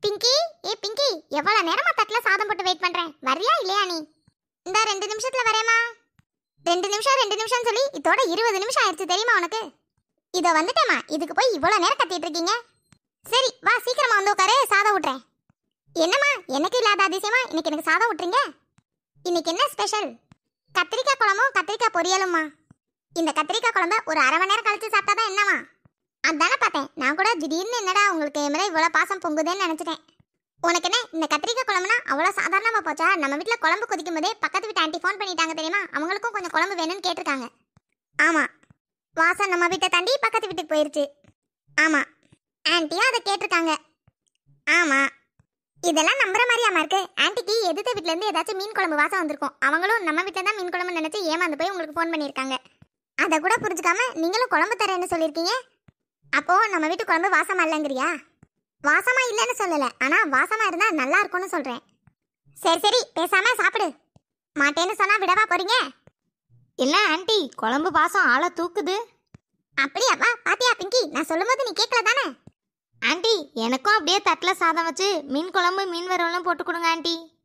பிங்கி ஏ பிங்கி எவ்வளவு நேரமா தட்டுல சாதம் போட்டு வெயிட் பண்றேன் வரியா இல்லையா நீ இந்த ரெண்டு நிமிஷத்துல வரேமா ரெண்டு நிமிஷம் ரெண்டு நிமிஷம் சொல்லி இதோட இருபது நிமிஷம் ஆயிடுச்சு தெரியுமா உனக்கு இதோ வந்துட்டேமா இதுக்கு போய் இவ்வளவு நேரம் கத்திட்டு இருக்கீங்க சரி வா சீக்கிரமா வந்து உட்காரு சாதம் விட்டுறேன் என்னம்மா எனக்கு இல்லாத அதிசயமா இன்னைக்கு எனக்கு சாதம் விட்டுறீங்க இன்னைக்கு என்ன ஸ்பெஷல் கத்திரிக்காய் குழம்பும் கத்திரிக்காய் பொரியலும்மா இந்த கத்திரிக்காய் குழம்ப ஒரு அரை மணி நேரம் கழிச்சு சாப்பிட்டா தான் என்னவா அதானே பார்த்தேன் நான் கூட திடீர்னு என்னடா உங்களுக்கு என் மேலே இவ்வளோ பாசம் பொங்குதேன்னு நினச்சிட்டேன் உனக்கு என்ன இந்த கத்திரிக்காய் குழம்புனா அவ்வளோ சாதாரணமாக போச்சா நம்ம வீட்டில் குழம்பு கொதிக்கும் போதே பக்கத்து வீட்டு ஆண்டி ஃபோன் பண்ணிட்டாங்க தெரியுமா அவங்களுக்கும் கொஞ்சம் குழம்பு வேணும்னு கேட்டிருக்காங்க ஆமாம் வாசம் நம்ம வீட்டை தாண்டி பக்கத்து வீட்டுக்கு போயிருச்சு ஆமாம் ஆன்ட்டியும் அதை கேட்டிருக்காங்க ஆமாம் இதெல்லாம் நம்புற மாதிரியாமா இருக்கு ஆன்ட்டிக்கு எதிர்த்த வீட்ல இருந்து ஏதாச்சும் மீன் குழம்பு வாசம் வந்திருக்கும் அவங்களும் நம்ம வீட்டில் தான் மீன் குழம்பு நினைச்சு ஏமாந்து போய் உங்களுக்கு ஃபோன் பண்ணியிருக்காங்க அதை கூட புரிஞ்சுக்காம நீங்களும் குழம்பு தரேன்னு சொல்லியிருக்கீங்க அப்போ நம்ம வீட்டு குழம்பு வாசமா இல்லைங்கிறியா வாசமா இல்லைன்னு சொல்லல ஆனா வாசமா இருந்தா நல்லா இருக்கும்னு சொல்றேன் சரி சரி பேசாம சாப்பிடு மாட்டேன்னு சொன்னா விடவா போறீங்க இல்ல ஆண்டி குழம்பு பாசம் ஆளை தூக்குது அப்படியாப்பா பாத்தியா பிங்கி நான் சொல்லும்போது நீ கேட்கல தானே ஆண்டி எனக்கும் அப்படியே தட்டில் சாதம் வச்சு மீன் குழம்பு மீன் வறுவலும் போட்டு கொடுங்க ஆண்டி